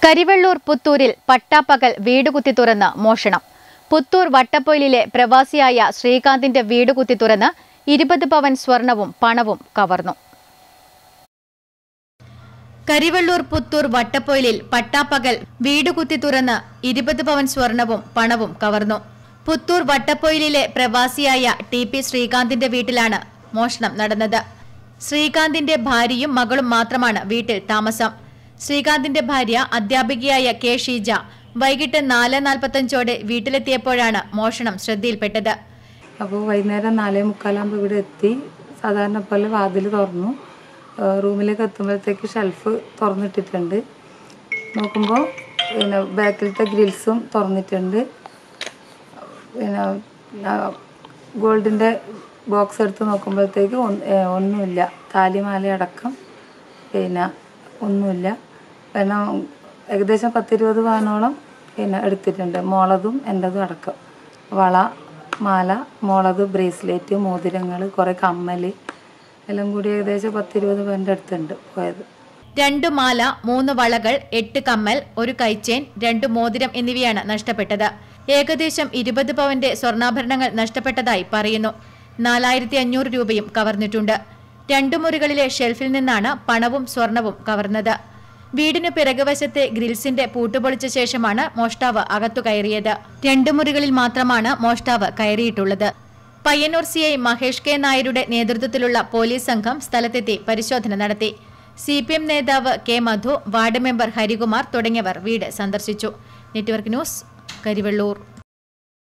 കരിവെള്ളൂർ പുത്തൂരിൽ പട്ടാപ്പകൽ വീട് കുത്തി തുറന്ന് മോഷണം പുത്തൂർ വട്ടപ്പൊയിലിലെ പ്രവാസിയായ ശ്രീകാന്തിന്റെ വീട് കുത്തി തുറന്ന് ഇരുപത് പവൻ സ്വർണവും പണവും കവർന്നു കരിവെള്ളൂർ പുത്തൂർ വട്ടപ്പൊയിലിൽ പട്ടാപ്പകൽ വീട് കുത്തി തുറന്ന് ഇരുപത് പവൻ സ്വർണവും പണവും കവർന്നു പുത്തൂർ വട്ടപ്പൊയിലിലെ പ്രവാസിയായ ടി പി ശ്രീകാന്തിന്റെ വീട്ടിലാണ് മോഷണം നടന്നത് ശ്രീകാന്തിന്റെ ഭാര്യയും മകളും മാത്രമാണ് വീട്ടിൽ താമസം ശ്രീകാന്തിന്റെ ഭാര്യ അധ്യാപികയായ കെ ഷീജ വൈകിട്ട് നാല് നാൽപ്പത്തഞ്ചോടെ വീട്ടിലെത്തിയപ്പോഴാണ് മോഷണം ശ്രദ്ധയിൽപ്പെട്ടത് അപ്പോൾ വൈകുന്നേരം നാലേ മുക്കാലാകുമ്പോൾ ഇവിടെ എത്തി സാധാരണ പോലെ വാതിൽ തുറന്നു ഏഹ് റൂമിലേക്ക് എത്തുമ്പോഴത്തേക്ക് ഷെൽഫ് തുറന്നിട്ടിട്ടുണ്ട് നോക്കുമ്പോൾ പിന്നെ ബാക്കിലത്തെ ഗ്രിൽസും തുറന്നിട്ടുണ്ട് പിന്നെ ഗോൾഡിൻ്റെ ബോക്സ് എടുത്ത് നോക്കുമ്പോഴത്തേക്ക് ഒന്ന് ഏഹ് ഒന്നുമില്ല താലിമാല അടക്കം പിന്നെ ഒന്നുമില്ല പിന്നെ ഏകദേശം പത്തിരുപത് പവനോളം പിന്നെ എടുത്തിട്ടുണ്ട് മോളതും എൻ്റെതും അടക്കം വള മാല മോളത് ബ്രേസ്ലെറ്റ് മോതിരങ്ങൾ കുറേ കമ്മൽ എല്ലാം കൂടി ഏകദേശം പത്തിരുപത് പവൻ്റെ അടുത്തുണ്ട് പോയത് രണ്ടു മാല മൂന്ന് വളകൾ എട്ട് കമ്മൽ ഒരു കൈച്ചേൻ രണ്ട് മോതിരം എന്നിവയാണ് നഷ്ടപ്പെട്ടത് ഏകദേശം ഇരുപത് പവന്റെ സ്വർണ്ണാഭരണങ്ങൾ നഷ്ടപ്പെട്ടതായി പറയുന്നു നാലായിരത്തി അഞ്ഞൂറ് രൂപയും കവർന്നിട്ടുണ്ട് രണ്ടു മുറികളിലെ ഷെൽഫിൽ നിന്നാണ് പണവും സ്വർണവും കവർന്നത് വീടിന് പിറകുവശത്തെ ഗ്രിൽസിന്റെ പൂട്ടുപൊളിച്ച ശേഷമാണ് മോഷ്ടാവ് അകത്തു കയറിയത് രണ്ടു മുറികളിൽ മാത്രമാണ് മോഷ്ടാവ് കയറിയിട്ടുള്ളത് Payyanur C I Mahesh K നായരുടെ നേതൃത്വത്തിലുള്ള പോലീസ് സംഘം സ്ഥലത്തെത്തി പരിശോധന നടത്തി സി പി എം നേതാവ് K Madhu ward member Harikumar തുടങ്ങിയവർ വീട് സന്ദർശിച്ചു നെറ്റ്വർക്ക് ന്യൂസ് കരിവെള്ളൂർ